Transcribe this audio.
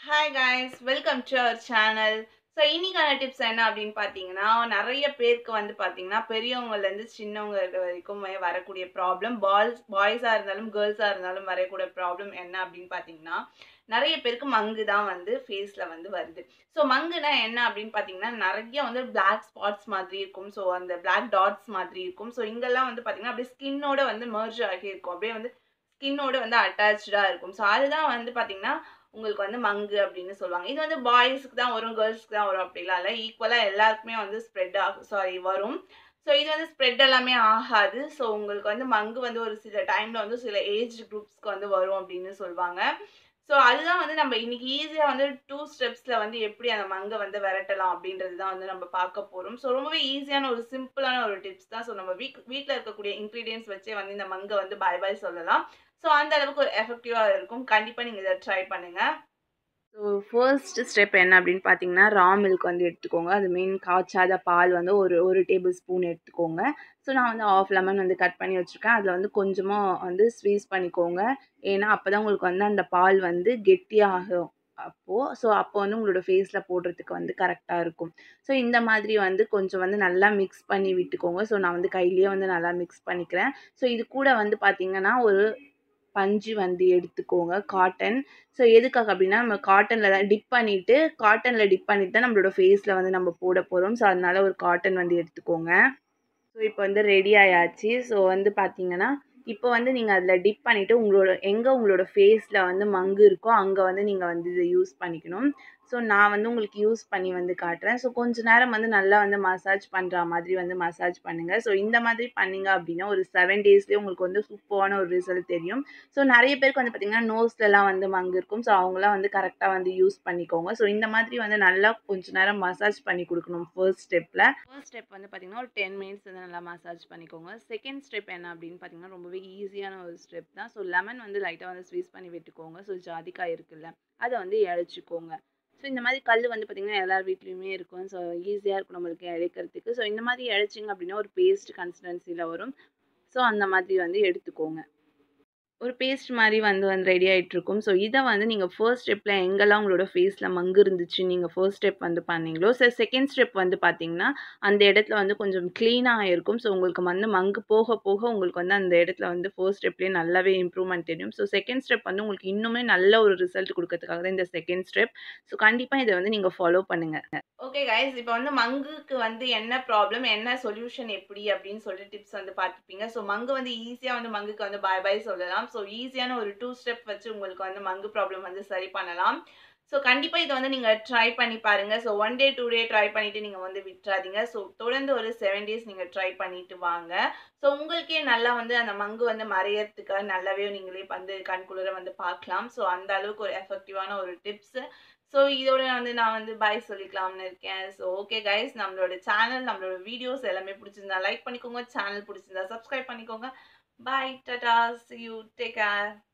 hi guys welcome to our channel so இன்னைக்கான tips என்ன அப்படின்னு பார்த்தீங்கன்னா நிறைய பேருக்கு வந்து பார்த்தீங்கன்னா பெரியவங்கலேருந்து சின்னவங்க வரைக்கும் வரக்கூடிய ப்ராப்ளம் பாய்ஸ் பாய்ஸாக இருந்தாலும் கேர்ள்ஸாக இருந்தாலும் வரக்கூடிய ப்ராப்ளம் என்ன அப்படின்னு பார்த்தீங்கன்னா நிறைய பேருக்கு மங்கு தான் வந்து ஃபேஸில் வந்து வருது ஸோ மங்குனா என்ன அப்படின்னு பார்த்தீங்கன்னா நிறைய வந்து பிளாக் ஸ்பாட்ஸ் மாதிரி இருக்கும் ஸோ அந்த பிளாக் டாட்ஸ் மாதிரி இருக்கும் ஸோ இங்கெல்லாம் வந்து பார்த்தீங்கன்னா அப்படியே ஸ்கின்னோட வந்து மர்ஜ் ஆகி இருக்கும் அப்படியே வந்து ஸ்கின்னோட வந்து அட்டாச்சாக இருக்கும் ஸோ அதுதான் வந்து பார்த்தீங்கன்னா உங்களுக்கு வந்து மங்கு அப்படின்னு சொல்லுவாங்க இது வந்து பாய்ஸ்க்கு தான் வரும் கேர்ள்ஸ்க்கு தான் வரும் அப்படிலாம் இல்லை ஈக்குவலாக எல்லாருக்குமே வந்து ஸ்ப்ரெட் ஆகும் சாரி வரும் ஸோ இது வந்து ஸ்ப்ரெட் எல்லாமே ஆகாது ஸோ உங்களுக்கு வந்து மங்கு வந்து ஒரு சில டைமில் வந்து சில ஏஜ் குரூப்ஸ்க்கு வந்து வரும் அப்படின்னு சொல்லுவாங்க ஸோ அதுதான் வந்து நம்ம இன்னைக்கு ஈஸியாக வந்து டூ ஸ்டெப்ஸில் வந்து எப்படி அந்த மங்கை வந்து விரட்டலாம் அப்படின்றது தான் வந்து நம்ம பார்க்க போகிறோம் ஸோ ரொம்பவே ஈஸியான ஒரு சிம்பிளான ஒரு டிப்ஸ் தான் ஸோ நம்ம வீக் வீட்டில் இருக்கக்கூடிய இன்க்ரீடியன்ஸ் வச்சே வந்து இந்த மங்கை வந்து பாய் பாய் சொல்லலாம் ஸோ அந்த அளவுக்கு ஒரு எஃபெக்டிவாக இருக்கும் கண்டிப்பாக நீங்கள் இதை ட்ரை பண்ணுங்கள் ஸோ ஃபர்ஸ்ட் ஸ்டெப் என்ன அப்படின்னு பார்த்தீங்கன்னா ரா மில்க் வந்து எடுத்துக்கோங்க அது மெயின் காய்ச்சாத பால் வந்து ஒரு ஒரு டேபிள் ஸ்பூன் எடுத்துக்கோங்க ஸோ நான் வந்து ஆஃப் லெமன் வந்து கட் பண்ணி வச்சுருக்கேன் அதில் வந்து கொஞ்சமாக வந்து ஸ்வீஸ் பண்ணிக்கோங்க ஏன்னா அப்போ தான் உங்களுக்கு வந்து அந்த பால் வந்து கெட்டியாகும் அப்போது ஸோ அப்போ வந்து உங்களோட ஃபேஸில் போடுறதுக்கு வந்து கரெக்டாக இருக்கும் ஸோ இந்த மாதிரி வந்து கொஞ்சம் வந்து நல்லா மிக்ஸ் பண்ணி விட்டுக்கோங்க ஸோ நான் வந்து கையிலேயே வந்து நல்லா மிக்ஸ் பண்ணிக்கிறேன் ஸோ இது கூட வந்து பார்த்திங்கன்னா ஒரு பஞ்சு வந்து எடுத்துக்கோங்க காட்டன் ஸோ எதுக்காக அப்படின்னா நம்ம காட்டனில் தான் டிப் பண்ணிவிட்டு காட்டனில் டிப் பண்ணிட்டு தான் நம்மளோட ஃபேஸில் வந்து நம்ம போட போகிறோம் ஸோ அதனால ஒரு காட்டன் வந்து எடுத்துக்கோங்க ஸோ இப்போ வந்து ரெடி ஆயாச்சு ஸோ வந்து பார்த்தீங்கன்னா இப்போ வந்து நீங்கள் அதில் டிப் பண்ணிவிட்டு உங்களோட எங்கே உங்களோட ஃபேஸில் வந்து மங்கு இருக்கோ அங்கே வந்து நீங்கள் வந்து இதை யூஸ் பண்ணிக்கணும் ஸோ நான் வந்து உங்களுக்கு யூஸ் பண்ணி வந்து காட்டுறேன் ஸோ கொஞ்ச நேரம் வந்து நல்லா வந்து மசாஜ் பண்ணுற மாதிரி வந்து மசாஜ் பண்ணுங்கள் ஸோ இந்த மாதிரி பண்ணிங்க அப்படின்னா ஒரு செவன் டேஸ்லேயே உங்களுக்கு வந்து சூப்பரான ஒரு ரிசல்ட் தெரியும் ஸோ நிறைய பேருக்கு வந்து பார்த்திங்கன்னா நோஸ்லலாம் வந்து மங்கு இருக்கும் ஸோ அவங்களாம் வந்து கரெக்டாக வந்து யூஸ் பண்ணிக்கோங்க ஸோ இந்த மாதிரி வந்து நல்லா கொஞ்ச நேரம் மசாஜ் பண்ணி கொடுக்கணும் ஃபர்ஸ்ட் ஸ்டெப்பில் ஃபர்ஸ்ட் ஸ்டெப் வந்து பார்த்திங்கன்னா ஒரு டென் மினிட்ஸ் வந்து நல்லா மசாஜ் பண்ணிக்கோங்க செகண்ட் ஸ்டெப் என்ன அப்படின்னு பார்த்தீங்கன்னா ரொம்பவே ஈஸியான ஒரு ஸ்டெப் தான் ஸோ லெமன் வந்து லைட்டாக வந்து ஸ்வீஸ் பண்ணி விட்டுக்கோங்க ஸோ ஜாதிக்காய் இருக்குல்ல அதை வந்து இழைச்சிக்கோங்க ஸோ இந்த மாதிரி கல் வந்து பார்த்திங்கன்னா எல்லார் வீட்லேயுமே இருக்கும் ஸோ ஈஸியாக இருக்கும் நம்மளுக்கு இழைக்கிறதுக்கு ஸோ இந்த மாதிரி இழைச்சிங்க அப்படின்னா ஒரு பேஸ்ட் கன்சிஸ்டன்சியில் வரும் ஸோ அந்த மாதிரி வந்து எடுத்துக்கோங்க ஒரு பேஸ்ட் மாதிரி வந்து வந்து ரெடி ஆகிட்ருக்கும் ஸோ இதை வந்து நீங்கள் ஃபர்ஸ்ட் ஸ்டெப்பில் எங்கெல்லாம் உங்களோட ஃபேஸில் மங்கு இருந்துச்சு நீங்கள் ஃபர்ஸ்ட் ஸ்டெப் வந்து பண்ணீங்களோ ஸோ செகண்ட் ஸ்டெப் வந்து பார்த்தீங்கன்னா அந்த இடத்துல வந்து கொஞ்சம் க்ளீனாக இருக்கும் ஸோ உங்களுக்கு வந்து மங்கு போக போக உங்களுக்கு வந்து அந்த இடத்துல வந்து ஃபர்ஸ்ட் ஸ்டெப்லேயே நல்லாவே இம்ப்ரூவ்மெண்ட் தெரியும் ஸோ செகண்ட் ஸ்டெப் வந்து உங்களுக்கு இன்னுமே நல்ல ஒரு ரிசல்ட் கொடுக்கறதுக்காக தான் இந்த செகண்ட் ஸ்டெப் ஸோ கண்டிப்பாக இதை வந்து நீங்கள் ஃபாலோ பண்ணுங்கள் ஓகே கைஸ் இப்போ வந்து மங்குக்கு வந்து என்ன ப்ராப்ளம் என்ன சொல்யூஷன் எப்படி அப்படின்னு சொல்லிட்டு டிப்ஸ் வந்து பார்த்துப்பீங்க ஸோ மங்கு வந்து ஈஸியாக வந்து மங்குக்கு வந்து பாய் பாய் சொல்லலாம் ஸோ ஈஸியான ஒரு டூ ஸ்டெப் வச்சு உங்களுக்கு வந்து மங்கு ப்ராப்ளம் வந்து சரி பண்ணலாம் ஸோ கண்டிப்பாக இதை வந்து நீங்கள் ட்ரை பண்ணி பாருங்கள் so one day two day try பண்ணிவிட்டு நீங்கள் வந்து விட்டுறாதீங்க ஸோ தொடர்ந்து ஒரு செவன் டேஸ் நீங்கள் ட்ரை பண்ணிட்டு வாங்க ஸோ உங்களுக்கே நல்லா வந்து அந்த மங்கு வந்து மறையறதுக்காக நல்லாவே நீங்களே வந்து கண்குளிர வந்து பார்க்கலாம் ஸோ அந்த அளவுக்கு ஒரு எஃபெக்டிவான ஒரு டிப்ஸு ஸோ இதோட வந்து நான் வந்து பாய் சொல்லிக்கலாம்னு இருக்கேன் ஸோ ஓகே கைஸ் நம்மளோட சேனல் நம்மளோட வீடியோஸ் எல்லாமே பிடிச்சிருந்தா லைக் பண்ணிக்கோங்க சேனல் பிடிச்சிருந்தா சப்ஸ்கிரைப் பண்ணிக்கோங்க bye tata see you take care